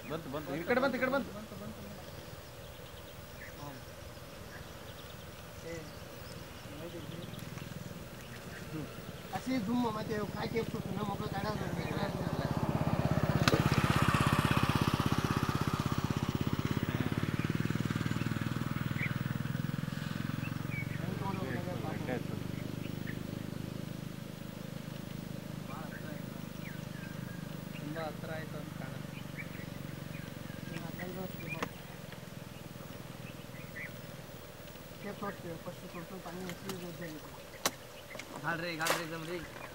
ಬಂತು ಬಂತು ಈ ಕಡೆ ಬಂತು ಈ ಕಡೆ ಬಂತು अशी धुम ಮತ್ತೆ काय केक सुटणं मोकळं काढायला ತುಂಬಾ ಹತ್ರ ಆಯ್ತು ಅಂತ ಕಾಣುತ್ತೆ केक सोडते पस्तीस पाणी घाल रे घाल रे एकदम रे